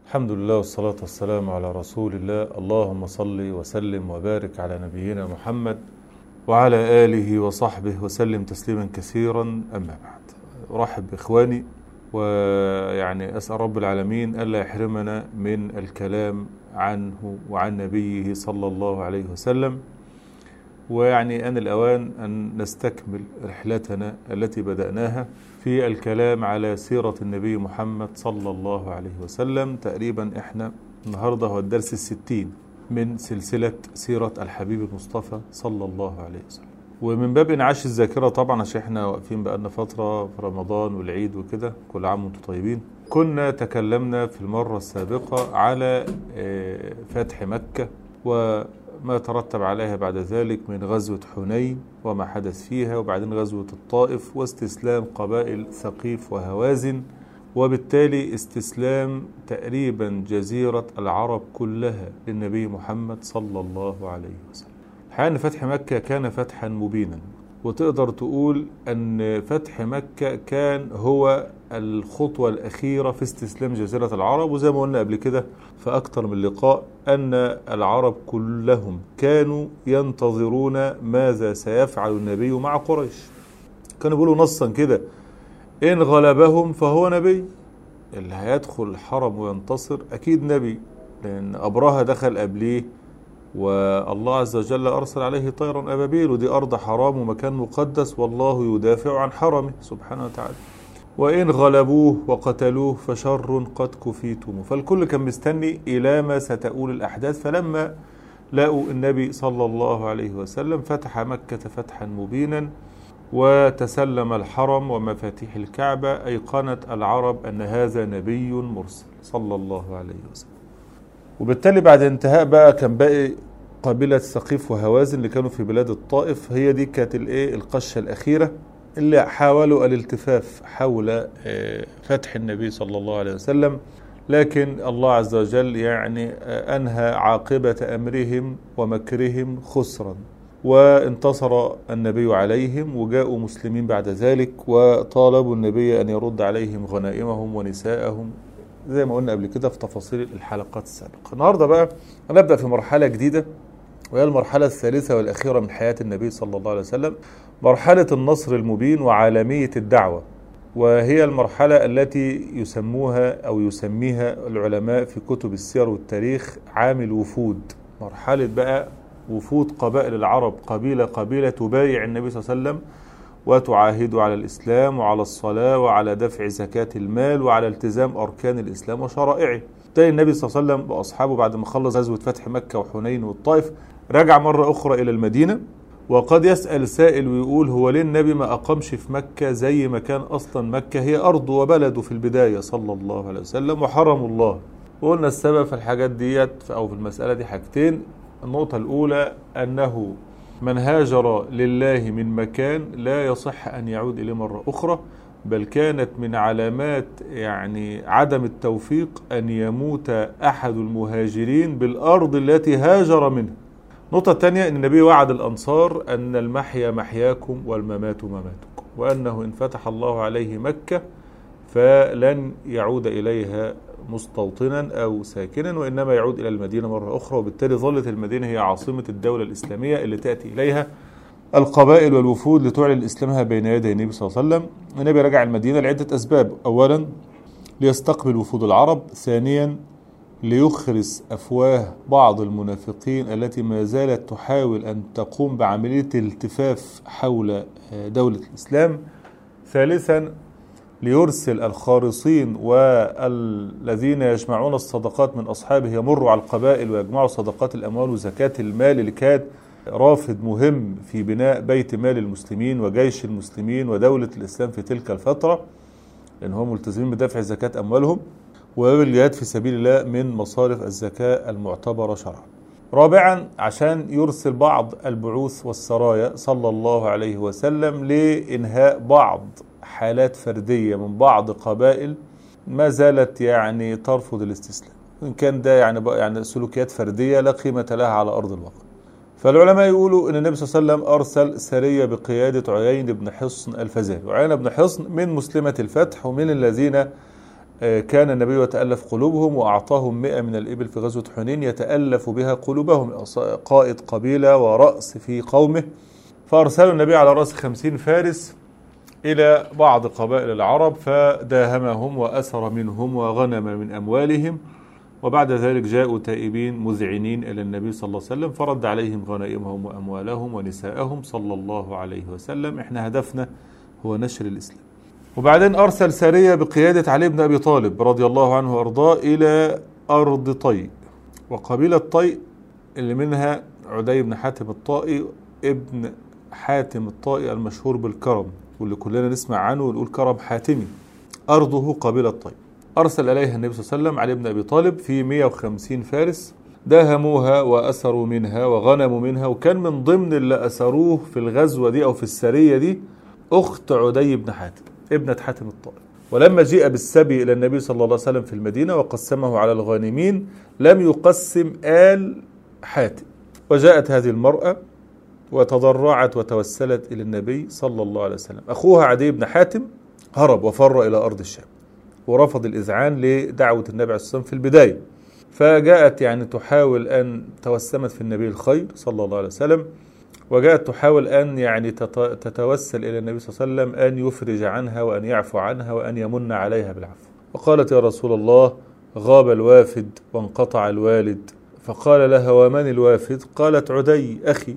الحمد لله والصلاة والسلام على رسول الله اللهم صل وسلم وبارك على نبينا محمد وعلى آله وصحبه وسلم تسليما كثيرا أما بعد أرحب بإخواني ويعني أسأل رب العالمين ألا يحرمنا من الكلام عنه وعن نبيه صلى الله عليه وسلم ويعني أن الأوان أن نستكمل رحلتنا التي بدأناها في الكلام على سيرة النبي محمد صلى الله عليه وسلم تقريبا إحنا النهاردة هو الدرس الستين من سلسلة سيرة الحبيب المصطفى صلى الله عليه وسلم ومن باب انعاش الذاكرة طبعا عشان احنا واقفين بقالنا فترة في رمضان والعيد وكده كل عام وانتم طيبين كنا تكلمنا في المرة السابقة على فتح مكة وما ترتب عليها بعد ذلك من غزوة حنين وما حدث فيها وبعدين غزوة الطائف واستسلام قبائل ثقيف وهوازن وبالتالي استسلام تقريبا جزيرة العرب كلها للنبي محمد صلى الله عليه وسلم الحقيقة أن فتح مكة كان فتحا مبينا وتقدر تقول أن فتح مكة كان هو الخطوة الأخيرة في استسلام جزيرة العرب وزي ما قلنا قبل كده في أكثر من لقاء أن العرب كلهم كانوا ينتظرون ماذا سيفعل النبي مع قريش كانوا بيقولوا نصا كده إن غلبهم فهو نبي اللي هيدخل الحرم وينتصر أكيد نبي لأن أبرهة دخل قبليه والله عز وجل أرسل عليه طيرا أبابيل ودي أرض حرام ومكان مقدس والله يدافع عن حرمه سبحانه وتعالى وإن غلبوه وقتلوه فشر قد كفيتم فالكل كان مستني إلى ما ستؤول الأحداث فلما لقوا النبي صلى الله عليه وسلم فتح مكة فتحا مبينا وتسلم الحرم ومفاتيح الكعبة أيقنت العرب أن هذا نبي مرسل صلى الله عليه وسلم وبالتالي بعد انتهاء بقى كان باقي قبيلة ثقيف وهوازن اللي كانوا في بلاد الطائف هي دي كانت الايه القشة الأخيرة اللي حاولوا الالتفاف حول فتح النبي صلى الله عليه وسلم لكن الله عز وجل يعني أنهى عاقبة أمرهم ومكرهم خسرا وانتصر النبي عليهم وجاءوا مسلمين بعد ذلك وطالبوا النبي أن يرد عليهم غنائمهم ونساءهم زي ما قلنا قبل كده في تفاصيل الحلقات السابقة النهاردة بقى هنبدأ في مرحلة جديدة وهي المرحلة الثالثة والأخيرة من حياة النبي صلى الله عليه وسلم مرحلة النصر المبين وعالمية الدعوة وهي المرحلة التي يسموها أو يسميها العلماء في كتب السير والتاريخ عام الوفود مرحلة بقى وفود قبائل العرب قبيلة قبيلة تبايع النبي صلى الله عليه وسلم وتعاهد على الإسلام وعلى الصلاة وعلى دفع زكاة المال وعلى التزام أركان الإسلام وشرائعه تاني النبي صلى الله عليه وسلم وأصحابه بعد ما خلص غزوة فتح مكة وحنين والطائف رجع مرة أخرى إلى المدينة وقد يسأل سائل ويقول هو ليه النبي ما أقامش في مكة زي ما كان أصلا مكة هي أرضه وبلده في البداية صلى الله عليه وسلم وحرم الله وقلنا السبب في الحاجات ديت أو في المسألة دي حاجتين النقطة الأولى أنه من هاجر لله من مكان لا يصح أن يعود إليه مرة أخرى بل كانت من علامات يعني عدم التوفيق أن يموت أحد المهاجرين بالأرض التي هاجر منها النقطة الثانية أن النبي وعد الأنصار أن المحيا محياكم والممات مماتكم وأنه إن فتح الله عليه مكة فلن يعود إليها مستوطنا أو ساكنا وإنما يعود إلى المدينة مرة أخرى وبالتالي ظلت المدينة هي عاصمة الدولة الإسلامية اللي تأتي إليها القبائل والوفود لتعلن إسلامها بين يدي النبي صلى الله عليه وسلم النبي رجع المدينة لعدة أسباب أولا ليستقبل وفود العرب ثانيا ليخرس أفواه بعض المنافقين التي ما زالت تحاول أن تقوم بعملية التفاف حول دولة الإسلام ثالثا ليرسل الخارصين والذين يجمعون الصدقات من أصحابه يمروا على القبائل ويجمعوا صدقات الأموال وزكاة المال اللي كانت رافد مهم في بناء بيت مال المسلمين وجيش المسلمين ودولة الإسلام في تلك الفترة لأن هم ملتزمين بدفع زكاة أموالهم والجهاد في سبيل الله من مصارف الزكاة المعتبرة شرعا رابعا عشان يرسل بعض البعوث والسرايا صلى الله عليه وسلم لإنهاء بعض حالات فردية من بعض قبائل ما زالت يعني ترفض الاستسلام إن كان ده يعني يعني سلوكيات فردية لا قيمة لها على أرض الواقع فالعلماء يقولوا ان النبي صلى الله عليه وسلم ارسل سريه بقياده عيين بن حصن الفزاري، وعيين بن حصن من مسلمه الفتح ومن الذين آه، كان النبي يتألف قلوبهم وأعطاهم مئة من الإبل في غزوة حنين يتألف بها قلوبهم قائد قبيلة ورأس في قومه فأرسلوا النبي على رأس خمسين فارس إلى بعض قبائل العرب فداهمهم وأسر منهم وغنم من أموالهم وبعد ذلك جاءوا تائبين مذعنين إلى النبي صلى الله عليه وسلم فرد عليهم غنائمهم وأموالهم ونساءهم صلى الله عليه وسلم احنا هدفنا هو نشر الإسلام وبعدين أرسل سارية بقيادة علي بن أبي طالب رضي الله عنه وأرضاه إلى أرض طي وقبيلة طي اللي منها عدي بن حاتم الطائي ابن حاتم الطائي المشهور بالكرم واللي كلنا نسمع عنه ونقول كرم حاتمي أرضه قبيلة طي أرسل إليها النبي صلى الله عليه وسلم علي بن أبي طالب في 150 فارس داهموها وأسروا منها وغنموا منها وكان من ضمن اللي أسروه في الغزوة دي أو في السرية دي أخت عدي بن حاتم ابنة حاتم الطائي ولما جيء بالسبي إلى النبي صلى الله عليه وسلم في المدينة وقسمه على الغانمين لم يقسم آل حاتم وجاءت هذه المرأة وتضرعت وتوسلت إلى النبي صلى الله عليه وسلم أخوها عدي بن حاتم هرب وفر إلى أرض الشام ورفض الإذعان لدعوة النبي عليه الصلاة والسلام في البداية فجاءت يعني تحاول أن توسمت في النبي الخير صلى الله عليه وسلم وجاءت تحاول أن يعني تتوسل إلى النبي صلى الله عليه وسلم أن يفرج عنها وأن يعفو عنها وأن يمن عليها بالعفو وقالت يا رسول الله غاب الوافد وانقطع الوالد فقال لها ومن الوافد قالت عدي أخي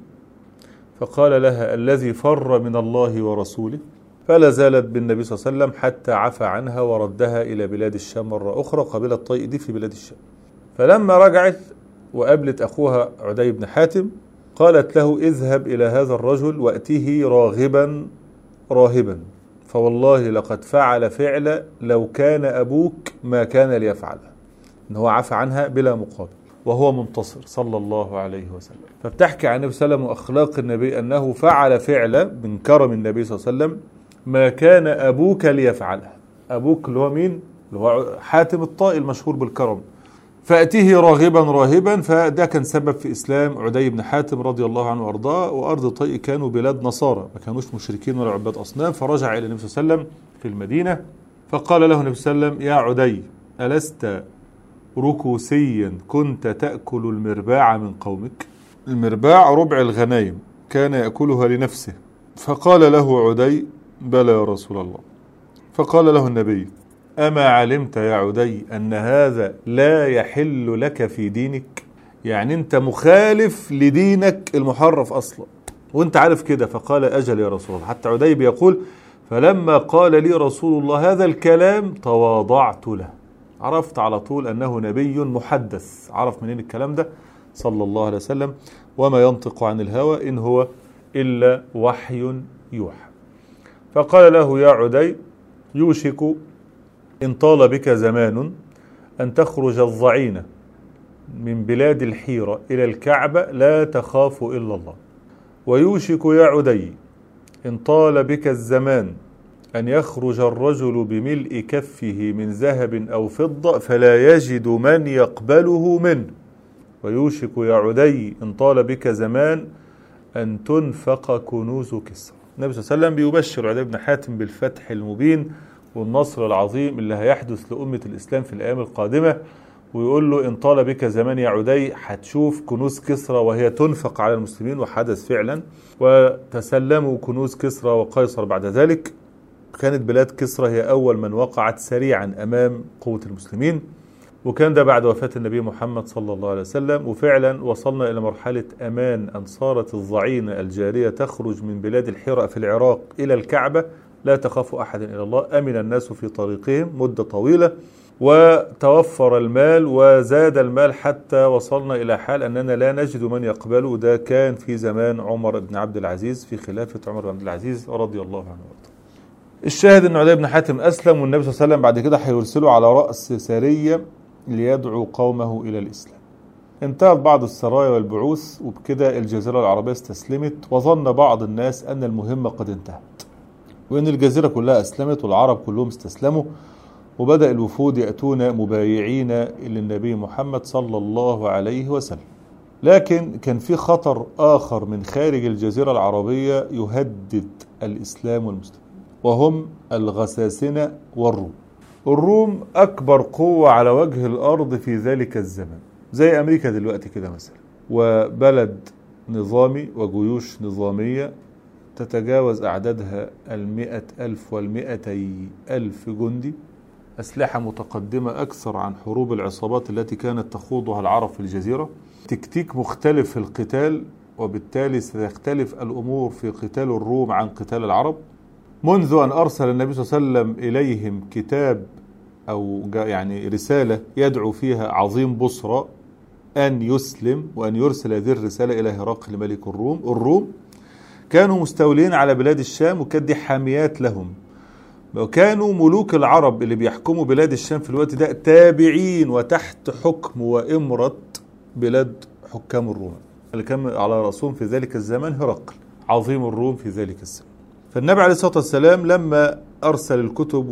فقال لها الذي فر من الله ورسوله فلا زالت بالنبي صلى الله عليه وسلم حتى عفى عنها وردها إلى بلاد الشام مرة أخرى قبيلة طيء دي في بلاد الشام فلما رجعت وقابلت أخوها عدي بن حاتم قالت له اذهب إلى هذا الرجل وأته راغبا راهبا فوالله لقد فعل فعل لو كان أبوك ما كان ليفعله إن هو عفى عنها بلا مقابل وهو منتصر صلى الله عليه وسلم فبتحكي عن النبي صلى الله عليه وسلم وأخلاق النبي أنه فعل فعل من كرم النبي صلى الله عليه وسلم ما كان أبوك ليفعله أبوك اللي هو مين؟ اللي هو حاتم الطائي المشهور بالكرم فأتيه راغبا راهبا فده كان سبب في إسلام عدي بن حاتم رضي الله عنه وأرضاه وأرض طي كانوا بلاد نصارى ما كانوش مشركين ولا عباد أصنام فرجع إلى النبي صلى الله عليه وسلم في المدينة فقال له النبي صلى الله عليه وسلم يا عدي ألست ركوسيا كنت تأكل المرباع من قومك المرباع ربع الغنايم كان يأكلها لنفسه فقال له عدي بلى يا رسول الله فقال له النبي أما علمت يا عدي أن هذا لا يحل لك في دينك يعني أنت مخالف لدينك المحرف أصلا وأنت عارف كده فقال أجل يا رسول الله حتى عدي بيقول فلما قال لي رسول الله هذا الكلام تواضعت له عرفت على طول أنه نبي محدث عرف منين الكلام ده صلى الله عليه وسلم وما ينطق عن الهوى إن هو إلا وحي يوحى فقال له يا عدي يوشك إن طال بك زمان أن تخرج الضعينة من بلاد الحيرة إلى الكعبة لا تخاف إلا الله ويوشك يا عدي إن طال بك الزمان أن يخرج الرجل بملء كفه من ذهب أو فضة فلا يجد من يقبله منه ويوشك يا عدي إن طال بك زمان أن تنفق كنوز كسرى النبي صلى الله عليه وسلم بيبشر عدي بن حاتم بالفتح المبين والنصر العظيم اللي هيحدث لأمة الإسلام في الأيام القادمة ويقول له إن طال بك زمان يا عدي هتشوف كنوز كسرى وهي تنفق على المسلمين وحدث فعلا وتسلموا كنوز كسرى وقيصر بعد ذلك كانت بلاد كسرى هي أول من وقعت سريعا أمام قوة المسلمين وكان ده بعد وفاة النبي محمد صلى الله عليه وسلم وفعلا وصلنا إلى مرحلة أمان أن صارت الضعينة الجارية تخرج من بلاد الحراء في العراق إلى الكعبة لا تخاف أحدا إلى الله أمن الناس في طريقهم مدة طويلة وتوفر المال وزاد المال حتى وصلنا إلى حال أننا لا نجد من يقبله ده كان في زمان عمر بن عبد العزيز في خلافة عمر بن عبد العزيز رضي الله عنه وارضاه الشاهد أن عدي بن حاتم أسلم والنبي صلى الله عليه وسلم بعد كده هيرسله على رأس سارية ليدعو قومه إلى الإسلام انتهت بعض السرايا والبعوث وبكده الجزيرة العربية استسلمت وظن بعض الناس أن المهمة قد انتهت وأن الجزيرة كلها أسلمت والعرب كلهم استسلموا وبدأ الوفود يأتون مبايعين للنبي محمد صلى الله عليه وسلم لكن كان في خطر آخر من خارج الجزيرة العربية يهدد الإسلام والمسلمين وهم الغساسنة والروم الروم أكبر قوة على وجه الأرض في ذلك الزمن زي أمريكا دلوقتي كده مثلا وبلد نظامي وجيوش نظامية تتجاوز أعدادها المئة ألف والمئتي ألف جندي أسلحة متقدمة أكثر عن حروب العصابات التي كانت تخوضها العرب في الجزيرة تكتيك مختلف في القتال وبالتالي ستختلف الأمور في قتال الروم عن قتال العرب منذ أن أرسل النبي صلى الله عليه وسلم إليهم كتاب أو يعني رسالة يدعو فيها عظيم بصرى أن يسلم وأن يرسل هذه الرسالة إلى هرقل ملك الروم الروم كانوا مستولين على بلاد الشام وكانت دي حاميات لهم وكانوا ملوك العرب اللي بيحكموا بلاد الشام في الوقت ده تابعين وتحت حكم وإمرة بلاد حكام الروم اللي كان على رأسهم في ذلك الزمان هرقل عظيم الروم في ذلك الزمان فالنبي عليه الصلاة والسلام لما أرسل الكتب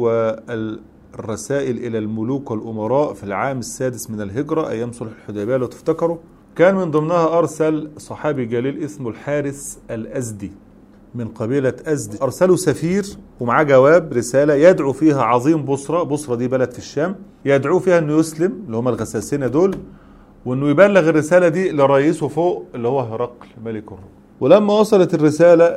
والرسائل إلى الملوك والأمراء في العام السادس من الهجرة أيام صلح الحديبية لو تفتكروا كان من ضمنها أرسل صحابي جليل اسمه الحارس الأزدي من قبيلة أزد أرسلوا سفير ومعاه جواب رسالة يدعو فيها عظيم بصرة بصرة دي بلد في الشام يدعو فيها أنه يسلم اللي هم الغساسنة دول وأنه يبلغ الرسالة دي لرئيسه فوق اللي هو هرقل ملك الروم ولما وصلت الرسالة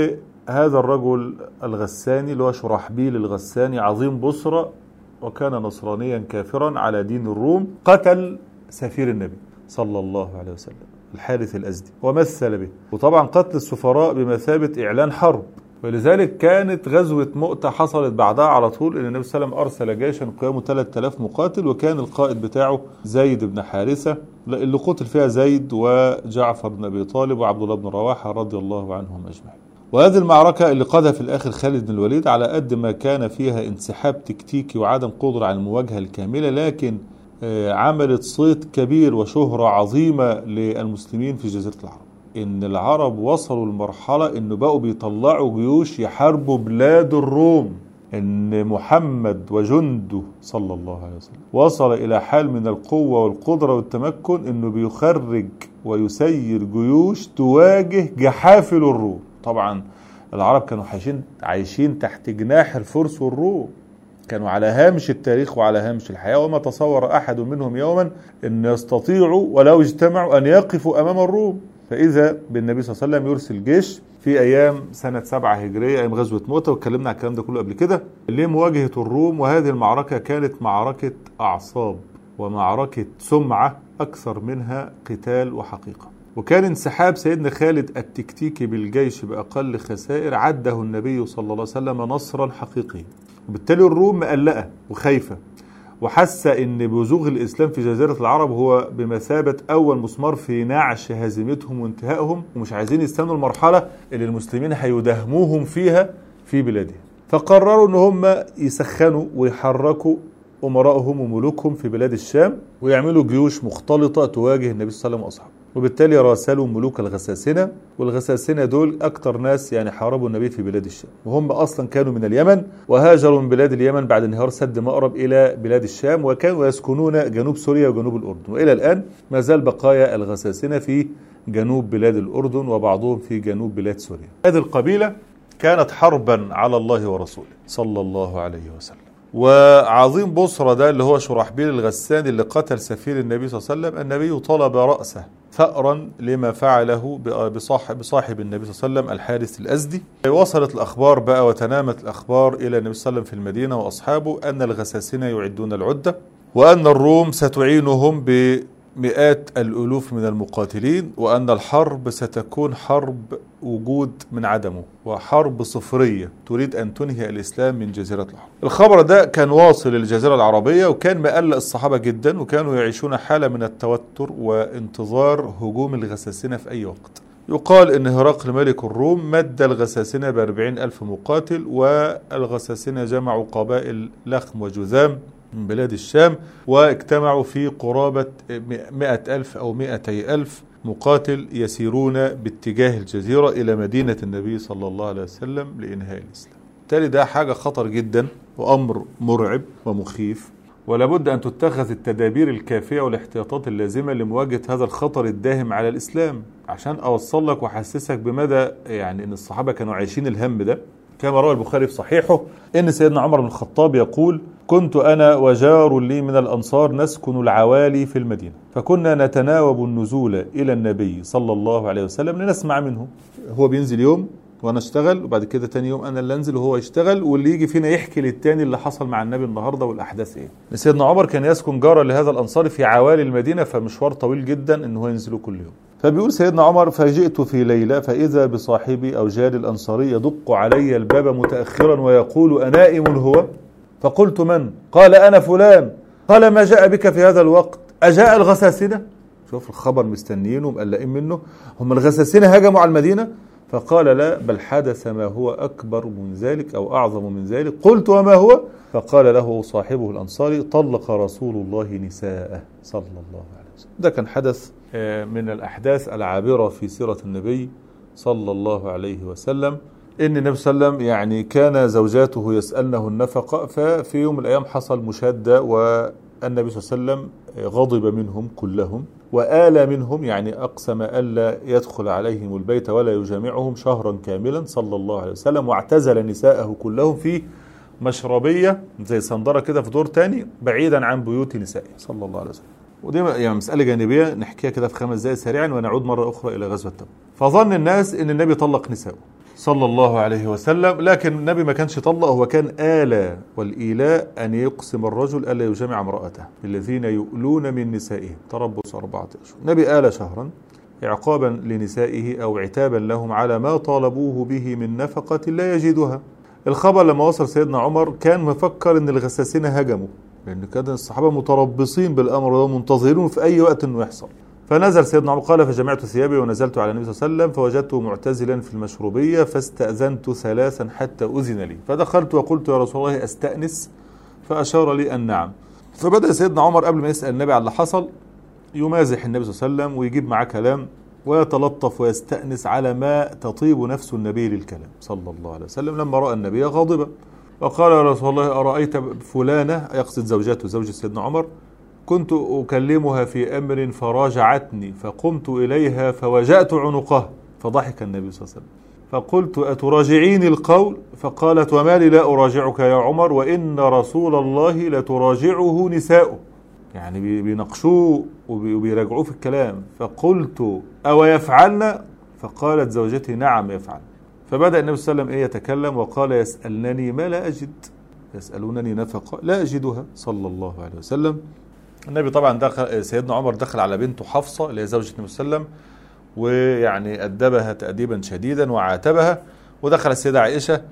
لهذا الرجل الغساني اللي هو شرحبيل الغساني عظيم بصرة وكان نصرانيا كافرا على دين الروم قتل سفير النبي صلى الله عليه وسلم الحارث الأزدي ومثل به وطبعا قتل السفراء بمثابة إعلان حرب ولذلك كانت غزوة مؤتة حصلت بعدها على طول ان النبي صلى الله عليه وسلم ارسل جيشا قيامه 3000 مقاتل وكان القائد بتاعه زيد بن حارثة اللي قتل فيها زيد وجعفر بن ابي طالب وعبد الله بن رواحة رضي الله عنهم اجمعين. وهذه المعركة اللي قادها في الآخر خالد بن الوليد على قد ما كان فيها انسحاب تكتيكي وعدم قدرة على المواجهة الكاملة لكن عملت صيت كبير وشهرة عظيمة للمسلمين في جزيرة العرب ان العرب وصلوا لمرحلة انه بقوا بيطلعوا جيوش يحاربوا بلاد الروم ان محمد وجنده صلى الله عليه وسلم وصل الى حال من القوة والقدرة والتمكن انه بيخرج ويسير جيوش تواجه جحافل الروم طبعا العرب كانوا عايشين عايشين تحت جناح الفرس والروم كانوا على هامش التاريخ وعلى هامش الحياة وما تصور أحد منهم يوما أن يستطيعوا ولو اجتمعوا أن يقفوا أمام الروم فإذا بالنبي صلى الله عليه وسلم يرسل جيش في أيام سنة سبعة هجرية أيام غزوة موتة واتكلمنا عن الكلام ده كله قبل كده لمواجهة الروم وهذه المعركة كانت معركة أعصاب ومعركة سمعة أكثر منها قتال وحقيقة وكان انسحاب سيدنا خالد التكتيكي بالجيش بأقل خسائر عده النبي صلى الله عليه وسلم نصرا حقيقيا وبالتالي الروم مقلقة وخايفة وحاسة ان بزوغ الاسلام في جزيرة العرب هو بمثابة اول مسمار في نعش هزيمتهم وانتهائهم ومش عايزين يستنوا المرحلة اللي المسلمين هيدهموهم فيها في بلادهم فقرروا ان هم يسخنوا ويحركوا امراءهم وملوكهم في بلاد الشام ويعملوا جيوش مختلطة تواجه النبي صلى الله عليه وسلم واصحابه وبالتالي راسلوا ملوك الغساسنة والغساسنة دول أكتر ناس يعني حاربوا النبي في بلاد الشام وهم أصلا كانوا من اليمن وهاجروا من بلاد اليمن بعد انهيار سد مأرب إلى بلاد الشام وكانوا يسكنون جنوب سوريا وجنوب الأردن وإلى الآن ما زال بقايا الغساسنة في جنوب بلاد الأردن وبعضهم في جنوب بلاد سوريا هذه القبيلة كانت حربا على الله ورسوله صلى الله عليه وسلم وعظيم بصرة ده اللي هو شرحبيل الغساني اللي قتل سفير النبي صلى الله عليه وسلم النبي طلب رأسه ثأرا لما فعله بصاحب, بصاحب النبي صلى الله عليه وسلم الحارث الأزدي وصلت الأخبار بقى وتنامت الأخبار إلى النبي صلى الله عليه وسلم في المدينة وأصحابه أن الغساسنة يعدون العدة وأن الروم ستعينهم بمئات الألوف من المقاتلين وأن الحرب ستكون حرب وجود من عدمه وحرب صفرية تريد أن تنهي الإسلام من جزيرة العرب الخبر ده كان واصل للجزيرة العربية وكان مقلق الصحابة جدا وكانوا يعيشون حالة من التوتر وانتظار هجوم الغساسنة في أي وقت يقال ان هرقل ملك الروم مد الغساسنة بأربعين ألف مقاتل والغساسنة جمعوا قبائل لخم وجذام من بلاد الشام واجتمعوا في قرابة مئة ألف أو مئتي ألف مقاتل يسيرون باتجاه الجزيرة إلى مدينة النبي صلى الله عليه وسلم لإنهاء الإسلام بالتالي ده حاجة خطر جدا وأمر مرعب ومخيف ولابد أن تتخذ التدابير الكافية والاحتياطات اللازمة لمواجهة هذا الخطر الداهم على الإسلام عشان أوصل لك وأحسسك بمدى يعني أن الصحابة كانوا عايشين الهم ده كما روى البخاري في صحيحه ان سيدنا عمر بن الخطاب يقول كنت انا وجار لي من الانصار نسكن العوالي في المدينه فكنا نتناوب النزول الى النبي صلى الله عليه وسلم لنسمع منه هو بينزل يوم وانا اشتغل وبعد كده تاني يوم انا اللي انزل وهو يشتغل واللي يجي فينا يحكي للتاني اللي حصل مع النبي النهارده والاحداث ايه سيدنا عمر كان يسكن جارا لهذا الانصاري في عوالي المدينه فمشوار طويل جدا ان هو ينزله كل يوم فبيقول سيدنا عمر فجئت في ليلة فإذا بصاحبي أو جاري الأنصاري يدق علي الباب متأخرا ويقول أنائم هو فقلت من قال أنا فلان قال ما جاء بك في هذا الوقت أجاء الغساسنة شوف الخبر مستنيين ومقلقين منه هم الغساسنة هجموا على المدينة فقال لا بل حدث ما هو أكبر من ذلك أو أعظم من ذلك قلت وما هو فقال له صاحبه الأنصاري طلق رسول الله نساءه صلى الله عليه وسلم ده كان حدث من الأحداث العابرة في سيرة النبي صلى الله عليه وسلم إن النبي صلى الله عليه وسلم يعني كان زوجاته يسألنه النفقة ففي يوم من الأيام حصل مشادة والنبي صلى الله عليه وسلم غضب منهم كلهم وآل منهم يعني أقسم ألا يدخل عليهم البيت ولا يجامعهم شهرا كاملا صلى الله عليه وسلم واعتزل نساءه كلهم في مشربية زي صندرة كده في دور تاني بعيدا عن بيوت نسائه صلى الله عليه وسلم ودي يعني مسألة جانبية نحكيها كده في خمس دقائق سريعا ونعود مرة أخرى إلى غزوة تبوك فظن الناس إن النبي طلق نساءه صلى الله عليه وسلم لكن النبي ما كانش طلق هو كان آلى والإيلاء أن يقسم الرجل ألا يجامع امرأته الذين يؤلون من نسائهم تربص أربعة أشهر النبي آل شهرا عقابا لنسائه أو عتابا لهم على ما طالبوه به من نفقة لا يجدها الخبر لما وصل سيدنا عمر كان مفكر ان الغساسين هجموا لان كان الصحابه متربصين بالامر ده منتظرون في اي وقت انه يحصل فنزل سيدنا عمر قال فجمعت ثيابي ونزلت على النبي صلى الله عليه وسلم فوجدته معتزلا في المشروبيه فاستاذنت ثلاثا حتى اذن لي فدخلت وقلت يا رسول الله استانس فاشار لي ان نعم فبدا سيدنا عمر قبل ما يسال النبي على اللي حصل يمازح النبي صلى الله عليه وسلم ويجيب معاه كلام ويتلطف ويستأنس على ما تطيب نفس النبي للكلام صلى الله عليه وسلم لما رأى النبي غاضبا وقال يا رسول الله أرأيت فلانة يقصد زوجته زوجة سيدنا عمر كنت أكلمها في أمر فراجعتني فقمت إليها فوجأت عنقها فضحك النبي صلى الله عليه وسلم فقلت أتراجعيني القول فقالت وما لي لا أراجعك يا عمر وإن رسول الله لتراجعه نساؤه يعني بيناقشوه وبيراجعوه في الكلام فقلت أو يفعلن فقالت زوجتي نعم يفعل فبدأ النبي صلى الله عليه وسلم إيه يتكلم وقال يسألنني ما لا أجد يسألونني نفقة لا أجدها صلى الله عليه وسلم النبي طبعا دخل سيدنا عمر دخل على بنته حفصة اللي هي زوجة النبي صلى الله عليه وسلم ويعني أدبها تأديبا شديدا وعاتبها ودخل السيدة عائشة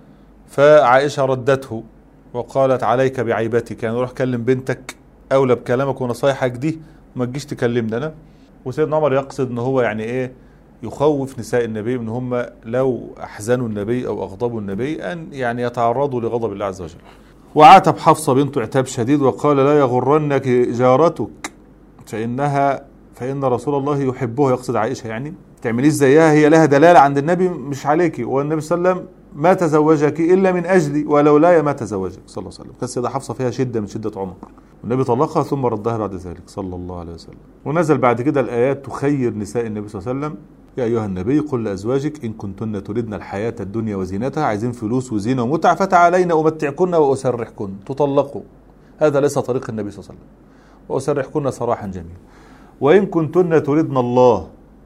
فعائشة ردته وقالت عليك بعيبتك يعني روح كلم بنتك اولى بكلامك ونصايحك دي وما تجيش تكلمني انا وسيدنا عمر يقصد ان هو يعني ايه يخوف نساء النبي ان هم لو احزنوا النبي او اغضبوا النبي ان يعني يتعرضوا لغضب الله عز وجل وعاتب حفصه بنته عتاب شديد وقال لا يغرنك جارتك فانها فان رسول الله يحبها يقصد عائشه يعني تعمليش زيها هي لها دلاله عند النبي مش عليكي والنبي صلى الله عليه وسلم ما تزوجك الا من اجلي ولولاي ما تزوجك صلى الله عليه وسلم كانت السيده حفصه فيها شده من شده عمر والنبي طلقها ثم ردها بعد ذلك صلى الله عليه وسلم ونزل بعد كده الآيات تخير نساء النبي صلى الله عليه وسلم يا أيها النبي قل لأزواجك إن كنتن تردن الحياة الدنيا وزينتها عايزين فلوس وزينة ومتعة فتعالين أمتعكن وأسرحكن تطلقوا هذا ليس طريق النبي صلى الله عليه وسلم وأسرحكن سراحا جميلا وإن كنتن تردن الله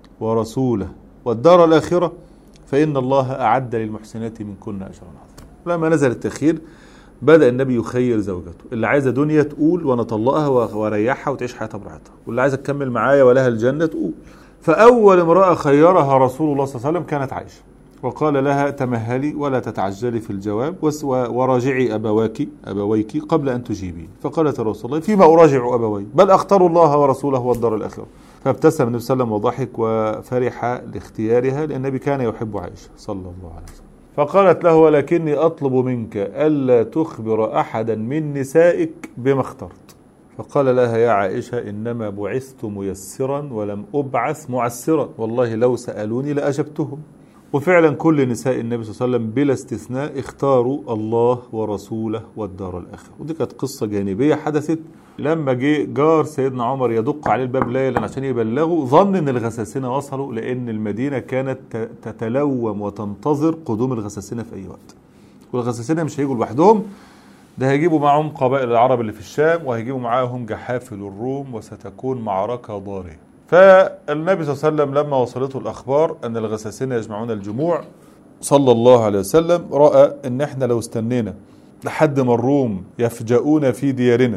ورسوله والدار الآخرة فإن الله أعد للمحسنات منكن أجرا عظيما لما نزل التخيير بدأ النبي يخير زوجته اللي عايزة دنيا تقول وانا اطلقها واريحها وتعيش حياتها براحتها واللي عايزة تكمل معايا ولها الجنة تقول فأول امرأة خيرها رسول الله صلى الله عليه وسلم كانت عائشة وقال لها تمهلي ولا تتعجلي في الجواب وراجعي أبواك أبويك قبل أن تجيبي فقالت رسول الله فيما أراجع أبوي بل أختار الله ورسوله والدار الآخرة فابتسم النبي صلى الله عليه وسلم وضحك وفرح لاختيارها لأن النبي كان يحب عائشة صلى الله عليه وسلم فقالت له ولكني أطلب منك ألا تخبر أحدا من نسائك بما اخترت فقال لها يا عائشة إنما بعثت ميسرا ولم أبعث معسرا والله لو سألوني لأجبتهم وفعلا كل نساء النبي صلى الله عليه وسلم بلا استثناء اختاروا الله ورسوله والدار الآخرة ودي كانت قصة جانبية حدثت لما جه جار سيدنا عمر يدق عليه الباب ليلا عشان يبلغه ظن ان الغساسنه وصلوا لان المدينه كانت تتلوم وتنتظر قدوم الغساسنه في اي وقت والغساسنة مش هيجوا لوحدهم ده هيجيبوا معهم قبائل العرب اللي في الشام وهيجيبوا معاهم جحافل الروم وستكون معركة ضارية فالنبي صلى الله عليه وسلم لما وصلته الأخبار أن الغساسنة يجمعون الجموع صلى الله عليه وسلم رأى أن احنا لو استنينا لحد ما الروم يفجؤون في ديارنا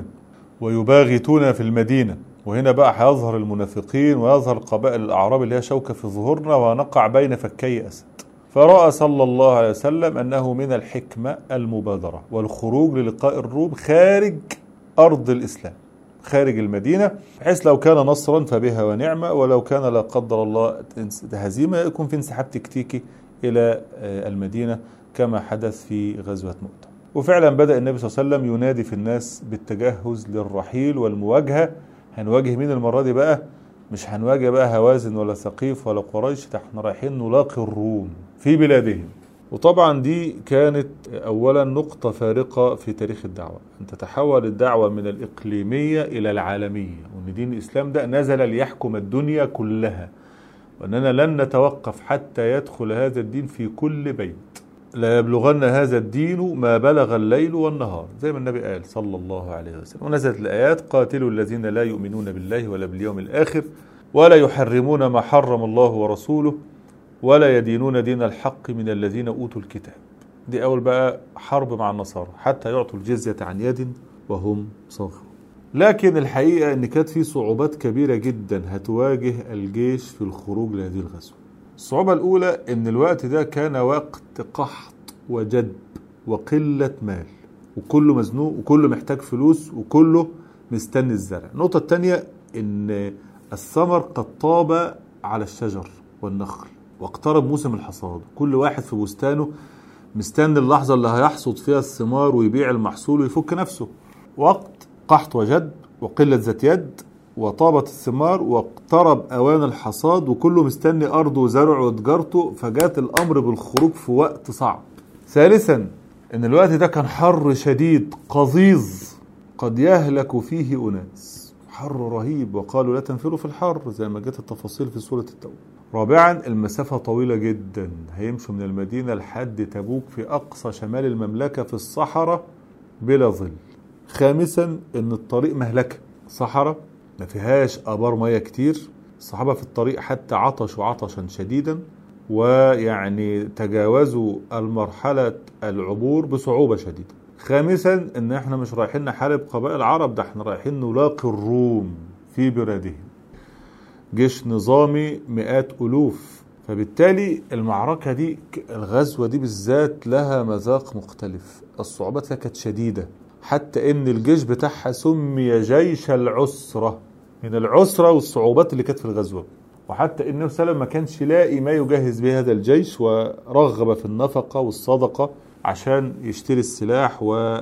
ويباغتون في المدينة وهنا بقى هيظهر المنافقين ويظهر قبائل الأعراب اللي هي شوكة في ظهورنا ونقع بين فكي أسد فرأى صلى الله عليه وسلم أنه من الحكمة المبادرة والخروج للقاء الروم خارج أرض الإسلام خارج المدينة بحيث لو كان نصرا فبها ونعمة ولو كان لا قدر الله هزيمة يكون في انسحاب تكتيكي إلى المدينة كما حدث في غزوة مؤتة وفعلا بدأ النبي صلى الله عليه وسلم ينادي في الناس بالتجهز للرحيل والمواجهة هنواجه مين المرة دي بقى مش هنواجه بقى هوازن ولا ثقيف ولا قريش ده احنا رايحين نلاقي الروم في بلادهم وطبعا دي كانت اولا نقطة فارقة في تاريخ الدعوة ان تتحول الدعوة من الاقليمية الى العالمية وان دين الاسلام ده نزل ليحكم الدنيا كلها واننا لن نتوقف حتى يدخل هذا الدين في كل بيت لا يبلغن هذا الدين ما بلغ الليل والنهار زي ما النبي قال صلى الله عليه وسلم ونزلت الآيات قاتلوا الذين لا يؤمنون بالله ولا باليوم الآخر ولا يحرمون ما حرم الله ورسوله ولا يدينون دين الحق من الذين أوتوا الكتاب دي أول بقى حرب مع النصارى حتى يعطوا الجزية عن يد وهم صاغرون لكن الحقيقة أن كانت في صعوبات كبيرة جدا هتواجه الجيش في الخروج لهذه الغزوة الصعوبة الأولى أن الوقت ده كان وقت قحط وجدب وقلة مال وكله مزنوق وكله محتاج فلوس وكله مستني الزرع النقطة الثانية أن الثمر قد طاب على الشجر والنخل واقترب موسم الحصاد كل واحد في بستانه مستني اللحظة اللي هيحصد فيها الثمار ويبيع المحصول ويفك نفسه وقت قحط وجد وقلة ذات يد وطابت الثمار واقترب اوان الحصاد وكله مستني ارضه وزرعه وتجارته فجات الامر بالخروج في وقت صعب. ثالثا ان الوقت ده كان حر شديد قضيض قد يهلك فيه اناس. حر رهيب وقالوا لا تنفروا في الحر زي ما جت التفاصيل في سوره التوبه. رابعا المسافة طويلة جدا هيمشوا من المدينة لحد تبوك في أقصى شمال المملكة في الصحراء بلا ظل خامسا ان الطريق مهلكة صحراء ما فيهاش ابار ميه كتير الصحابه في الطريق حتى عطشوا عطشا شديدا ويعني تجاوزوا المرحله العبور بصعوبه شديده خامسا ان احنا مش رايحين نحارب قبائل العرب ده احنا رايحين نلاقي الروم في بلادهم جيش نظامي مئات الوف فبالتالي المعركة دي الغزوة دي بالذات لها مذاق مختلف الصعوبات فيها كانت شديدة حتى ان الجيش بتاعها سمي جيش العسرة من العسرة والصعوبات اللي كانت في الغزوة وحتى النبي صلى الله عليه وسلم ما كانش لاقي ما يجهز به هذا الجيش ورغب في النفقة والصدقة عشان يشتري السلاح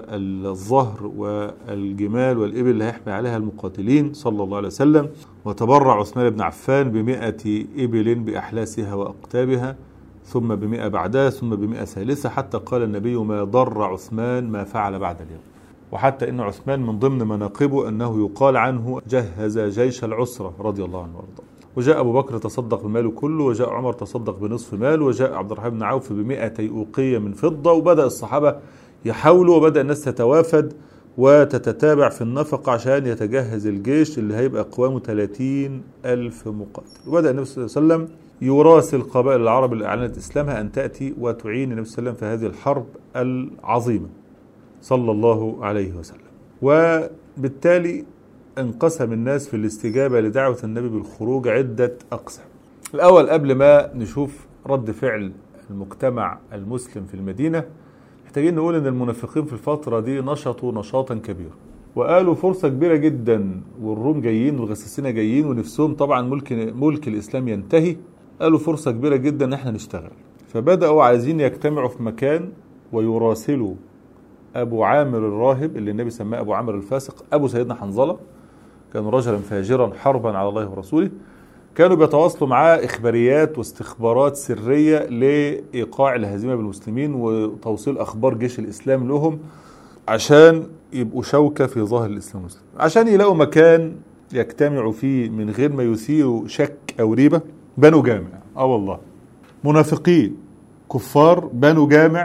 والظهر والجمال والإبل اللي هيحمي عليها المقاتلين صلى الله عليه وسلم وتبرع عثمان بن عفان بمئة إبل بأحلاسها وأقتابها ثم بمئة بعدها ثم بمئة ثالثة حتى قال النبي ما ضر عثمان ما فعل بعد اليوم وحتى ان عثمان من ضمن مناقبه انه يقال عنه جهز جيش العسره رضي الله عنه وارضاه. وجاء ابو بكر تصدق بماله كله وجاء عمر تصدق بنصف ماله وجاء عبد الرحمن بن عوف بمئتي اوقيه من فضه وبدا الصحابه يحاولوا وبدا الناس تتوافد وتتتابع في النفقة عشان يتجهز الجيش اللي هيبقى قوامه 30 ألف مقاتل وبدأ النبي صلى الله عليه وسلم يراسل قبائل العرب اللي أعلنت إسلامها أن تأتي وتعين النبي صلى الله عليه وسلم في هذه الحرب العظيمة صلى الله عليه وسلم وبالتالي انقسم الناس في الاستجابة لدعوة النبي بالخروج عدة أقسام الأول قبل ما نشوف رد فعل المجتمع المسلم في المدينة محتاجين نقول ان المنافقين في الفترة دي نشطوا نشاطا كبيرا وقالوا فرصة كبيرة جدا والروم جايين والغساسنة جايين ونفسهم طبعا ملك ملك الإسلام ينتهي قالوا فرصة كبيرة جدا ان احنا نشتغل فبدأوا عايزين يجتمعوا في مكان ويراسلوا ابو عامر الراهب اللي النبي سماه ابو عامر الفاسق ابو سيدنا حنظله كان رجلا فاجرا حربا على الله ورسوله كانوا بيتواصلوا معاه اخباريات واستخبارات سريه لايقاع الهزيمه بالمسلمين وتوصيل اخبار جيش الاسلام لهم عشان يبقوا شوكه في ظهر الاسلام والمسلمين عشان يلاقوا مكان يجتمعوا فيه من غير ما يثيروا شك او ريبه بنوا جامع اه والله منافقين كفار بنوا جامع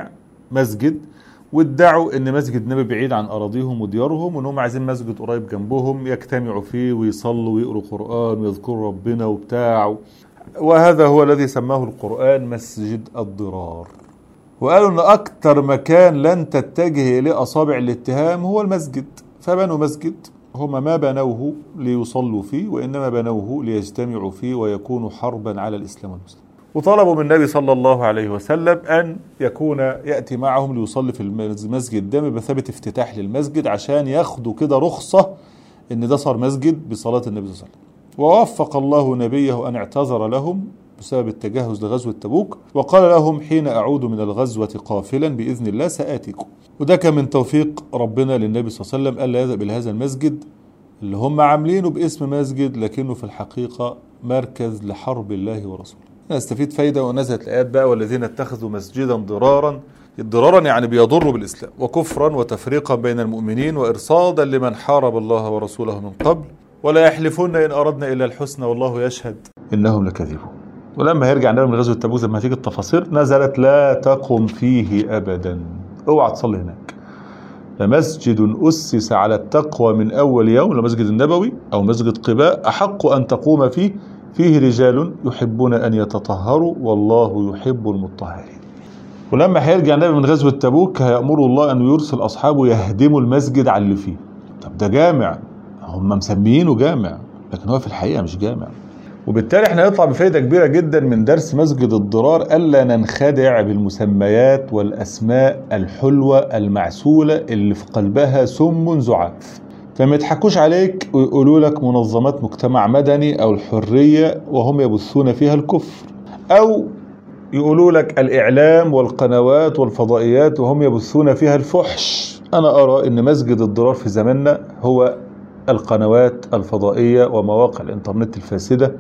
مسجد وادعوا ان مسجد النبي بعيد عن اراضيهم وديارهم وانهم عايزين مسجد قريب جنبهم يجتمعوا فيه ويصلوا ويقروا قران ويذكروا ربنا وبتاع وهذا هو الذي سماه القران مسجد الضرار وقالوا ان اكتر مكان لن تتجه اليه اصابع الاتهام هو المسجد فبنوا مسجد هم ما بنوه ليصلوا فيه وانما بنوه ليجتمعوا فيه ويكونوا حربا على الاسلام والمسلمين وطلبوا من النبي صلى الله عليه وسلم ان يكون ياتي معهم ليصلي في المسجد ده بمثابه افتتاح للمسجد عشان ياخدوا كده رخصه ان ده صار مسجد بصلاه النبي صلى الله عليه وسلم ووفق الله نبيه ان اعتذر لهم بسبب التجهز لغزوة تبوك وقال لهم حين أعود من الغزوة قافلا بإذن الله سآتيكم وده كان من توفيق ربنا للنبي صلى الله عليه وسلم ألا يذهب إلى هذا المسجد اللي هم عاملينه باسم مسجد لكنه في الحقيقة مركز لحرب الله ورسوله نستفيد فايدة ونزلت الآيات بقى والذين اتخذوا مسجدا ضرارا ضرارا يعني بيضروا بالإسلام وكفرا وتفريقا بين المؤمنين وإرصادا لمن حارب الله ورسوله من قبل ولا يحلفون إن أردنا إلا الحسنى والله يشهد إنهم لكاذبون ولما هيرجع النبي من غزوه تبوك لما هتيجي التفاصيل نزلت لا تقم فيه ابدا اوعى تصلي هناك لمسجد اسس على التقوى من اول يوم المسجد النبوي او مسجد قباء احق ان تقوم فيه فيه رجال يحبون ان يتطهروا والله يحب المطهرين ولما هيرجع النبي من غزوه تبوك هيامره الله ان يرسل اصحابه يهدموا المسجد على اللي فيه طب ده جامع هم مسميينه جامع لكن هو في الحقيقه مش جامع وبالتالي احنا نطلع بفايدة كبيرة جدا من درس مسجد الضرار ألا ننخدع بالمسميات والأسماء الحلوة المعسولة اللي في قلبها سم زعاف فما يضحكوش عليك ويقولوا لك منظمات مجتمع مدني أو الحرية وهم يبثون فيها الكفر أو يقولوا لك الإعلام والقنوات والفضائيات وهم يبثون فيها الفحش أنا أرى أن مسجد الضرار في زماننا هو القنوات الفضائية ومواقع الإنترنت الفاسدة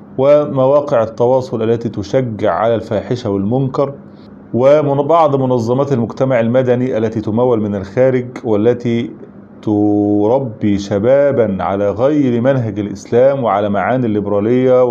ومواقع التواصل التي تشجع على الفاحشة والمنكر وبعض منظمات المجتمع المدني التي تمول من الخارج والتي تربي شبابا على غير منهج الإسلام وعلى معاني الليبرالية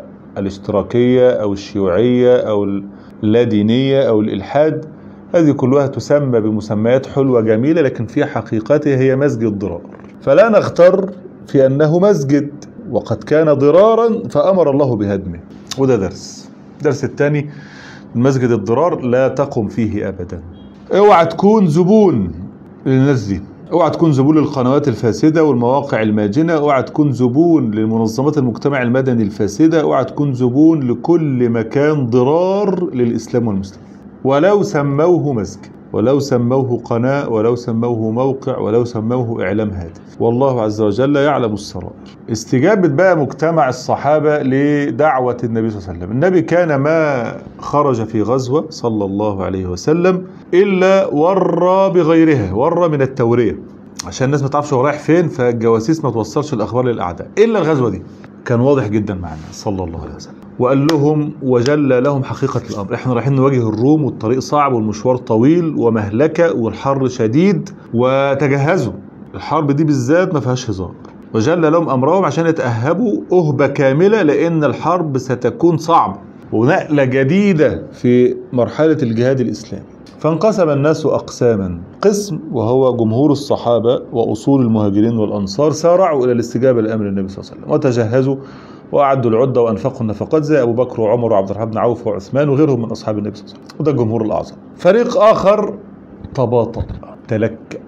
والاشتراكية أو الشيوعية أو اللادينية أو الإلحاد هذه كلها تسمى بمسميات حلوة جميلة لكن في حقيقتها هي مسجد ضرار فلا نغتر في أنه مسجد وقد كان ضرارا فأمر الله بهدمه وده درس الدرس الثاني مسجد الضرار لا تقم فيه أبدا اوعى تكون زبون للناس دي اوعى تكون زبون للقنوات الفاسدة والمواقع الماجنة اوعى تكون زبون لمنظمات المجتمع المدني الفاسدة اوعى تكون زبون لكل مكان ضرار للإسلام والمسلمين ولو سموه مسجد ولو سموه قناة ولو سموه موقع ولو سموه إعلام هاتف والله عز وجل يعلم السرائر استجابة بقى مجتمع الصحابة لدعوة النبي صلى الله عليه وسلم النبي كان ما خرج في غزوة صلى الله عليه وسلم إلا ور بغيرها ور من التورية عشان الناس ما تعرفش هو رايح فين فالجواسيس ما توصلش الأخبار للأعداء إلا الغزوة دي كان واضح جدا مع الناس صلى الله عليه وسلم وقال لهم وجل لهم حقيقة الأمر احنا رايحين نواجه الروم والطريق صعب والمشوار طويل ومهلكة والحر شديد وتجهزوا الحرب دي بالذات ما فيهاش هزار وجل لهم أمرهم عشان يتأهبوا أهبة كاملة لأن الحرب ستكون صعبة ونقلة جديدة في مرحلة الجهاد الإسلامي فانقسم الناس أقساما قسم وهو جمهور الصحابة وأصول المهاجرين والأنصار سارعوا إلى الاستجابة لأمر النبي صلى الله عليه وسلم وتجهزوا وأعدوا العدة وأنفقوا النفقات زي أبو بكر وعمر وعبد الرحمن بن عوف وعثمان وغيرهم من أصحاب النبي صلى الله عليه وسلم وده الجمهور الأعظم فريق آخر تباطأ تلك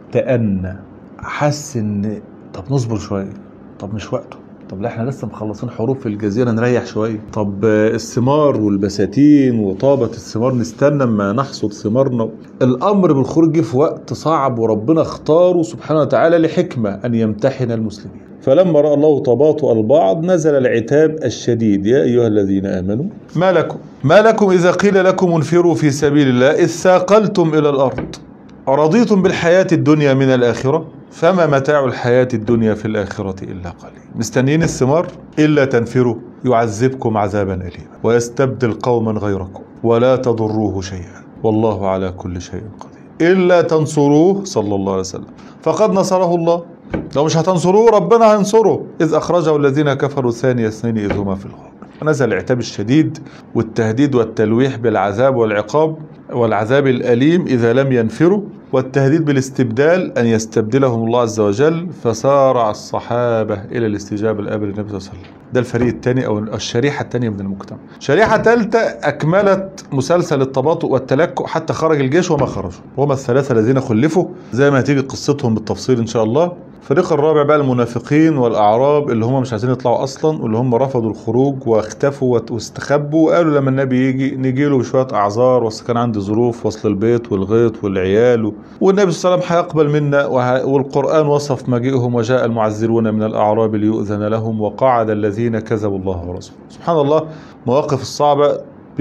تأنى حس إن طب نصبر شوية طب مش وقته طب لا احنا لسه مخلصين حروب في الجزيرة نريح شوية طب الثمار والبساتين وطابة الثمار نستنى اما نحصد ثمارنا الأمر بالخروج جه في وقت صعب وربنا اختاره سبحانه وتعالى لحكمة أن يمتحن المسلمين فلما رأى الله تباطؤ البعض نزل العتاب الشديد يا أيها الذين آمنوا ما لكم ما لكم إذا قيل لكم انفروا في سبيل الله إذ ثاقلتم إلى الأرض أرضيتم بالحياة الدنيا من الآخرة فما متاع الحياة الدنيا في الآخرة إلا قليل مستنيين الثمار إلا تنفروا يعذبكم عذابا أليما ويستبدل قوما غيركم ولا تضروه شيئا والله على كل شيء قدير إلا تنصروه صلى الله عليه وسلم فقد نصره الله لو مش هتنصروه ربنا هينصره إذ أخرجه الذين كفروا ثاني اثنين إذ هما في الغار نزل العتاب الشديد والتهديد والتلويح بالعذاب والعقاب والعذاب الأليم إذا لم ينفروا والتهديد بالاستبدال أن يستبدلهم الله عز وجل فسارع الصحابة إلى الاستجابة لأمر النبي صلى الله عليه وسلم ده الفريق الثاني أو الشريحة الثانية من المجتمع شريحة ثالثة أكملت مسلسل التباطؤ والتلكؤ حتى خرج الجيش وما خرجوا وهم الثلاثة الذين خلفوا زي ما هتيجي قصتهم بالتفصيل إن شاء الله الفريق الرابع بقى المنافقين والاعراب اللي هم مش عايزين يطلعوا اصلا واللي هم رفضوا الخروج واختفوا واستخبوا وقالوا لما النبي يجي نجي له بشويه اعذار وصل كان عندي ظروف وصل البيت والغيط والعيال والنبي صلى الله عليه وسلم هيقبل منا والقران وصف مجيئهم وجاء المعذرون من الاعراب ليؤذن لهم وقعد الذين كذبوا الله ورسوله سبحان الله مواقف الصعبه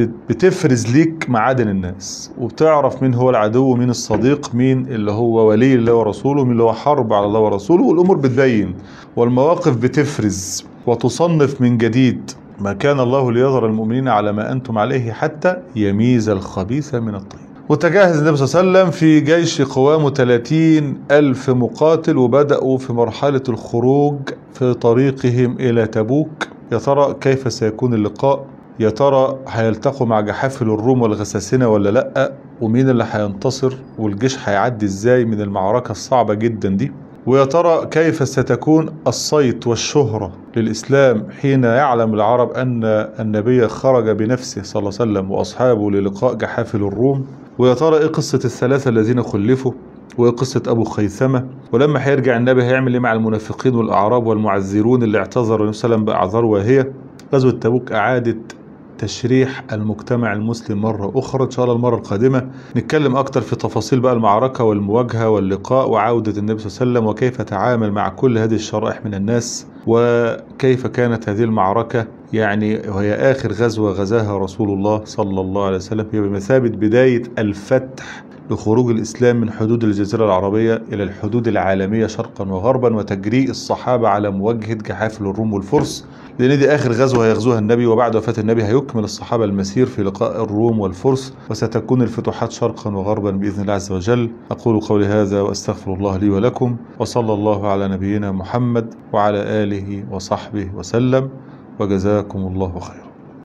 بتفرز ليك معادن الناس وبتعرف مين هو العدو ومين الصديق مين اللي هو ولي الله ورسوله مين اللي هو حرب على الله ورسوله والامور بتبين والمواقف بتفرز وتصنف من جديد ما كان الله ليظهر المؤمنين على ما انتم عليه حتى يميز الخبيث من الطيب وتجهز النبي صلى الله عليه وسلم في جيش قوامه 30 ألف مقاتل وبدأوا في مرحلة الخروج في طريقهم إلى تبوك يا ترى كيف سيكون اللقاء يا ترى هيلتقوا مع جحافل الروم والغساسنة ولا لأ ومين اللي هينتصر والجيش هيعدي ازاي من المعركة الصعبة جدا دي ويا ترى كيف ستكون الصيت والشهرة للإسلام حين يعلم العرب أن النبي خرج بنفسه صلى الله عليه وسلم وأصحابه للقاء جحافل الروم ويا ترى إيه قصة الثلاثة الذين خلفوا وإيه قصة أبو خيثمة ولما هيرجع النبي هيعمل إيه مع المنافقين والأعراب والمعذرون اللي اعتذروا النبي صلى الله عليه وسلم بأعذار واهية غزوة تبوك أعادت تشريح المجتمع المسلم مرة أخرى إن شاء الله المرة القادمة نتكلم أكتر في تفاصيل بقى المعركة والمواجهة واللقاء وعودة النبي صلى الله عليه وسلم وكيف تعامل مع كل هذه الشرائح من الناس وكيف كانت هذه المعركة يعني وهي آخر غزوة غزاها رسول الله صلى الله عليه وسلم هي بمثابة بداية الفتح لخروج الإسلام من حدود الجزيرة العربية إلى الحدود العالمية شرقا وغربا وتجريء الصحابة على مواجهة جحافل الروم والفرس لأن دي آخر غزوة هيغزوها النبي وبعد وفاة النبي هيكمل الصحابة المسير في لقاء الروم والفرس وستكون الفتوحات شرقا وغربا بإذن الله عز وجل أقول قولي هذا وأستغفر الله لي ولكم وصلى الله على نبينا محمد وعلى آله وصحبه وسلم وجزاكم الله خيرا